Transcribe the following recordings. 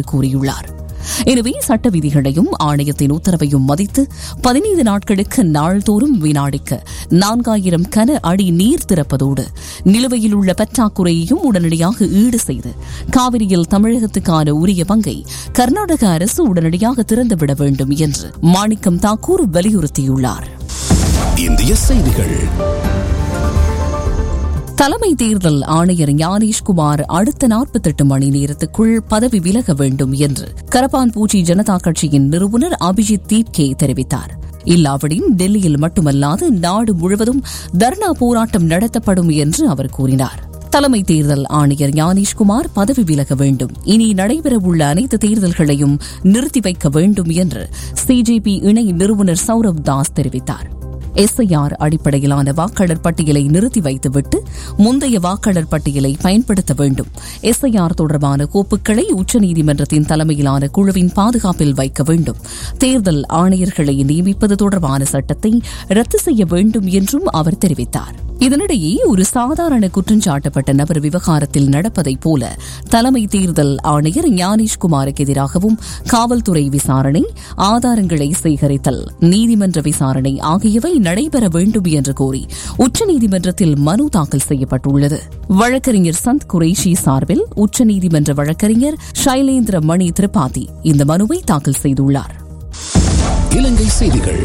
கூறியுள்ளார் எனவே சட்ட விதிகளையும் ஆணையத்தின் உத்தரவையும் மதித்து பதினைந்து நாட்களுக்கு நாள்தோறும் வினாடிக்கு நான்காயிரம் கன அடி நீர் திறப்பதோடு நிலுவையில் உள்ள பற்றாக்குறையையும் உடனடியாக ஈடு செய்து காவிரியில் தமிழகத்துக்கான உரிய பங்கை கர்நாடக அரசு உடனடியாக திறந்துவிட வேண்டும் என்று மாணிக்கம் தாக்கூர் வலியுறுத்தியுள்ளார் இந்திய செய்திகள் தலைமை தேர்தல் ஆணையர் ஞானேஷ்குமார் அடுத்த நாற்பத்தெட்டு மணி நேரத்துக்குள் பதவி விலக வேண்டும் என்று கரப்பான்பூச்சி ஜனதா கட்சியின் நிறுவனர் அபிஜித் தீப்கே தெரிவித்தார் இல்லாவிடின் டெல்லியில் மட்டுமல்லாது நாடு முழுவதும் தர்ணா போராட்டம் நடத்தப்படும் என்று அவர் கூறினார் தலைமை தேர்தல் ஆணையர் ஞானேஷ்குமார் பதவி விலக வேண்டும் இனி நடைபெறவுள்ள அனைத்து தேர்தல்களையும் நிறுத்தி வைக்க வேண்டும் என்று சிஜேபி இணை நிறுவனர் சௌரவ் தாஸ் தெரிவித்தார் எஸ்ஐஆர் அடிப்படையிலான வாக்காளர் பட்டியலை நிறுத்தி வைத்துவிட்டு முந்தைய வாக்காளர் பட்டியலை பயன்படுத்த வேண்டும் எஸ்ஐஆர் தொடர்பான கோப்புகளை உச்சநீதிமன்றத்தின் தலைமையிலான குழுவின் பாதுகாப்பில் வைக்க வேண்டும் தேர்தல் ஆணையர்களை நியமிப்பது தொடர்பான சட்டத்தை ரத்து செய்ய வேண்டும் என்றும் அவர் தெரிவித்தார் இதனிடையே ஒரு சாதாரண குற்றஞ்சாட்டப்பட்ட நபர் விவகாரத்தில் நடப்பதைப் போல தலைமை தேர்தல் ஆணையர் ஞானேஷ்குமாருக்கு எதிராகவும் காவல்துறை விசாரணை ஆதாரங்களை சேகரித்தல் நீதிமன்ற விசாரணை ஆகியவை நடைபெற வேண்டும் என்று கோரி உச்சநீதிமன்றத்தில் மனு தாக்கல் செய்யப்பட்டுள்ளது வழக்கறிஞர் சந்த் குரேஷி சார்பில் உச்சநீதிமன்ற வழக்கறிஞர் ஷைலேந்திர மணி திரிபாதி இந்த மனுவை தாக்கல் செய்துள்ளார் இலங்கை செய்திகள்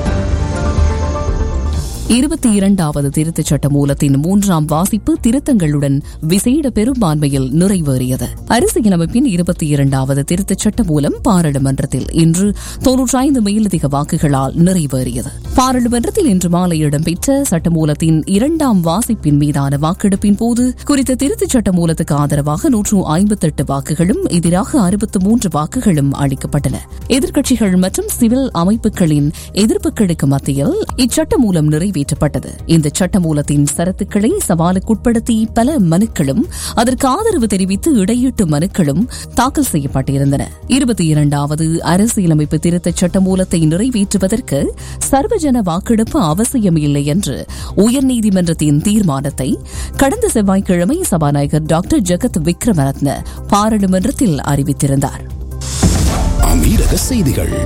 இருபத்தி இரண்டாவது திருத்தச் சட்ட மூலத்தின் மூன்றாம் வாசிப்பு திருத்தங்களுடன் விசேட பெரும்பான்மையில் நிறைவேறியது அரசியலமைப்பின் இருபத்தி இரண்டாவது திருத்தச் சட்ட மூலம் பாராளுமன்றத்தில் இன்று தொன்னூற்றைந்து மேலதிக வாக்குகளால் நிறைவேறியது பாராளுமன்றத்தில் இன்று மாலை இடம்பெற்ற சட்டமூலத்தின் இரண்டாம் வாசிப்பின் மீதான வாக்கெடுப்பின் போது குறித்த திருத்தச் சட்ட மூலத்துக்கு ஆதரவாக நூற்று ஐம்பத்தெட்டு வாக்குகளும் எதிராக அறுபத்து மூன்று வாக்குகளும் அளிக்கப்பட்டன எதிர்க்கட்சிகள் மற்றும் சிவில் அமைப்புகளின் எதிர்ப்புகளுக்கு மத்தியில் இச்சட்ட மூலம் நிறைவேற்றப்பட்டது இந்த சட்ட மூலத்தின் சரத்துக்களை சவாலுக்குட்படுத்தி பல மனுக்களும் அதற்கு ஆதரவு தெரிவித்து இடையீட்டு மனுக்களும் தாக்கல் செய்யப்பட்டிருந்தன இருபத்தி இரண்டாவது அரசியலமைப்பு திருத்தச் சட்ட மூலத்தை நிறைவேற்றுவதற்கு சர்வஜன வாக்கெடுப்பு அவசியமில்லை என்று உயர்நீதிமன்றத்தின் தீர்மானத்தை கடந்த செவ்வாய்க்கிழமை சபாநாயகர் டாக்டர் ஜெகத் விக்ரமரத்ன பாராளுமன்றத்தில் அறிவித்திருந்தார் அமீரக செய்திகள்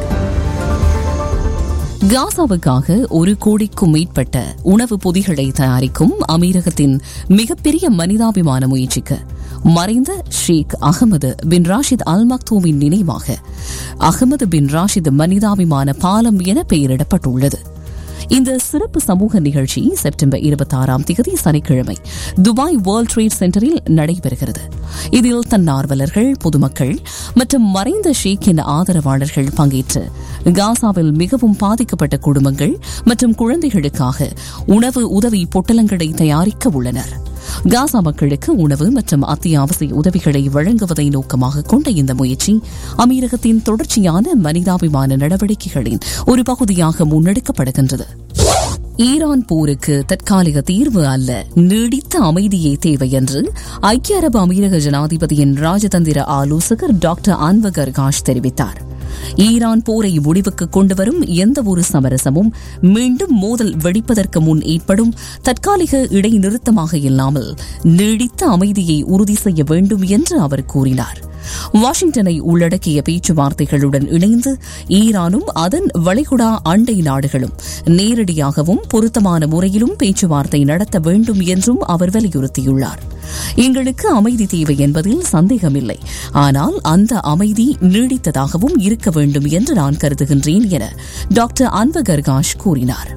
காசாவுக்காக ஒரு கோடிக்கும் மேற்பட்ட உணவு பொதிகளை தயாரிக்கும் அமீரகத்தின் மிகப்பெரிய மனிதாபிமான முயற்சிக்கு மறைந்த ஷேக் அகமது பின் ராஷித் அல் மக்தூமின் நினைவாக அகமது பின் ராஷித் மனிதாபிமான பாலம் என பெயரிடப்பட்டுள்ளது இந்த சிறப்பு சமூக நிகழ்ச்சி செப்டம்பர் இருபத்தி ஆறாம் தேதி சனிக்கிழமை துபாய் வேர்ல்ட் ட்ரேட் சென்டரில் நடைபெறுகிறது இதில் தன்னார்வலர்கள் பொதுமக்கள் மற்றும் மறைந்த ஷேக்கின் ஆதரவாளர்கள் பங்கேற்று காசாவில் மிகவும் பாதிக்கப்பட்ட குடும்பங்கள் மற்றும் குழந்தைகளுக்காக உணவு உதவி பொட்டலங்களை தயாரிக்க உள்ளனர் காசா மக்களுக்கு உணவு மற்றும் அத்தியாவசிய உதவிகளை வழங்குவதை நோக்கமாக கொண்ட இந்த முயற்சி அமீரகத்தின் தொடர்ச்சியான மனிதாபிமான நடவடிக்கைகளின் ஒரு பகுதியாக முன்னெடுக்கப்படுகின்றது ஈரான் போருக்கு தற்காலிக தீர்வு அல்ல நீடித்த அமைதியே தேவை என்று ஐக்கிய அரபு அமீரக ஜனாதிபதியின் ராஜதந்திர ஆலோசகர் டாக்டர் அன்வகர் காஷ் தெரிவித்தார் ஈரான் போரை முடிவுக்கு கொண்டுவரும் எந்த ஒரு சமரசமும் மீண்டும் மோதல் வெடிப்பதற்கு முன் ஏற்படும் தற்காலிக இடைநிறுத்தமாக இல்லாமல் நீடித்த அமைதியை உறுதி செய்ய வேண்டும் என்று அவர் கூறினார் வாஷிங்டனை உள்ளடக்கிய பேச்சுவார்த்தைகளுடன் இணைந்து ஈரானும் அதன் வளைகுடா அண்டை நாடுகளும் நேரடியாகவும் பொருத்தமான முறையிலும் பேச்சுவார்த்தை நடத்த வேண்டும் என்றும் அவர் வலியுறுத்தியுள்ளார் எங்களுக்கு அமைதி தேவை என்பதில் சந்தேகமில்லை ஆனால் அந்த அமைதி நீடித்ததாகவும் இருக்க வேண்டும் என்று நான் கருதுகின்றேன் என டாக்டர் அன்வகர்காஷ் கூறினார்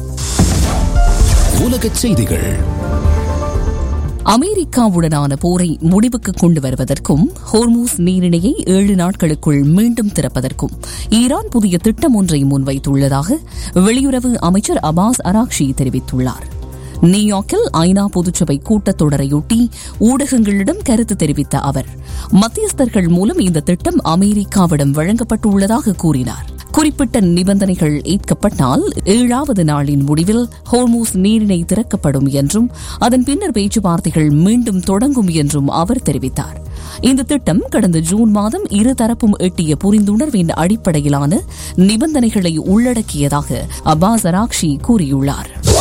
உலகச் செய்திகள் அமெரிக்காவுடனான போரை முடிவுக்கு கொண்டு வருவதற்கும் ஹோர்மூஸ் நீரிணையை ஏழு நாட்களுக்குள் மீண்டும் திறப்பதற்கும் ஈரான் புதிய திட்டம் ஒன்றை முன்வைத்துள்ளதாக வெளியுறவு அமைச்சர் அபாஸ் அராக்ஷி தெரிவித்துள்ளார் நியூயார்க்கில் ஐநா பொதுச்சபை கூட்டத்தொடரையொட்டி ஊடகங்களிடம் கருத்து தெரிவித்த அவர் மத்தியஸ்தர்கள் மூலம் இந்த திட்டம் அமெரிக்காவிடம் வழங்கப்பட்டுள்ளதாக கூறினார் குறிப்பிட்ட நிபந்தனைகள் ஏற்கப்பட்டால் ஏழாவது நாளின் முடிவில் ஹோர்மூஸ் நீரிணை திறக்கப்படும் என்றும் அதன் பின்னர் பேச்சுவார்த்தைகள் மீண்டும் தொடங்கும் என்றும் அவர் தெரிவித்தார் இந்த திட்டம் கடந்த ஜூன் மாதம் இருதரப்பும் எட்டிய புரிந்துணர்வின் அடிப்படையிலான நிபந்தனைகளை உள்ளடக்கியதாக அப்பாஸ் அராக்ஷி கூறியுள்ளார்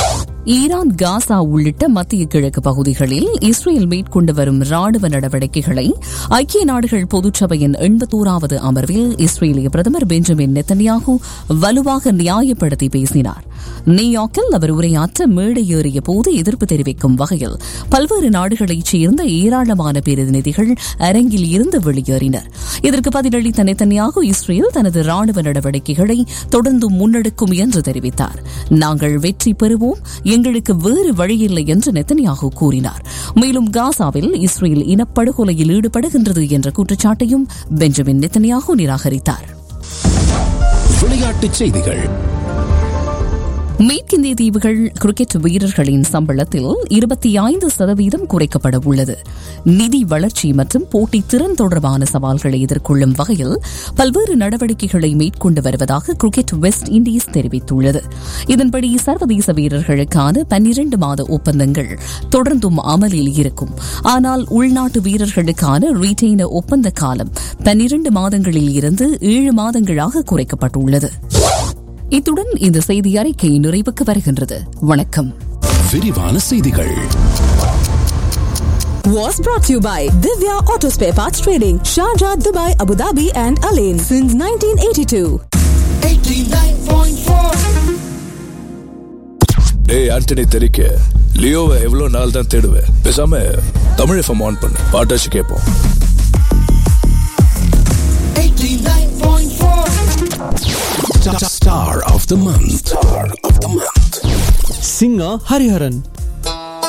ஈரான் காசா உள்ளிட்ட மத்திய கிழக்கு பகுதிகளில் இஸ்ரேல் மேற்கொண்டு வரும் ராணுவ நடவடிக்கைகளை ஐக்கிய நாடுகள் பொதுச்சபையின் எண்பத்தோராவது அமர்வில் இஸ்ரேலிய பிரதமர் பெஞ்சமின் நெத்தன்யாகு வலுவாக நியாயப்படுத்தி பேசினார் நியூயார்க்கில் அவர் உரையாற்ற மேடை ஏறிய போது எதிர்ப்பு தெரிவிக்கும் வகையில் பல்வேறு நாடுகளைச் சேர்ந்த ஏராளமான பிரதிநிதிகள் அரங்கில் இருந்து வெளியேறினர் இதற்கு பதிலளித்த நெத்தன்யாகு இஸ்ரேல் தனது ராணுவ நடவடிக்கைகளை தொடர்ந்து முன்னெடுக்கும் என்று தெரிவித்தார் நாங்கள் வெற்றி பெறுவோம் எங்களுக்கு வேறு வழியில்லை என்று நெத்தன்யாகு கூறினார் மேலும் காசாவில் இஸ்ரேல் இனப்படுகொலையில் ஈடுபடுகின்றது என்ற குற்றச்சாட்டையும் பெஞ்சமின் நெத்தன்யாகு நிராகரித்தார் விளையாட்டுச் செய்திகள் மேற்கிந்திய தீவுகள் கிரிக்கெட் வீரர்களின் சம்பளத்தில் இருபத்தி ஐந்து சதவீதம் குறைக்கப்பட உள்ளது நிதி வளர்ச்சி மற்றும் போட்டி திறன் தொடர்பான சவால்களை எதிர்கொள்ளும் வகையில் பல்வேறு நடவடிக்கைகளை மேற்கொண்டு வருவதாக கிரிக்கெட் வெஸ்ட் இண்டீஸ் தெரிவித்துள்ளது இதன்படி சர்வதேச வீரர்களுக்கான பன்னிரண்டு மாத ஒப்பந்தங்கள் தொடர்ந்தும் அமலில் இருக்கும் ஆனால் உள்நாட்டு வீரர்களுக்கான ரீடெய்னர் ஒப்பந்த காலம் பன்னிரண்டு மாதங்களில் இருந்து ஏழு மாதங்களாக குறைக்கப்பட்டுள்ளது இத்துடன் இந்த செய்தி அறிக்கை நிறைவுக்கு வருகின்றது வணக்கம் விரிவான செய்திகள் was brought to you by Divya Auto Spare Parts Trading, Sharjah, Dubai, Abu Dhabi, and Alain since 1982. டேய் ஆண்டனி தெரிக்க லியோவை எவ்வளவு நாள் தான் தேடுவேன் பேசாம தமிழ் எஃப்எம் ஆன் பண்ணு பாட்டாச்சு கேட்போம் Star of the month. Star of the month. singer Hariharan.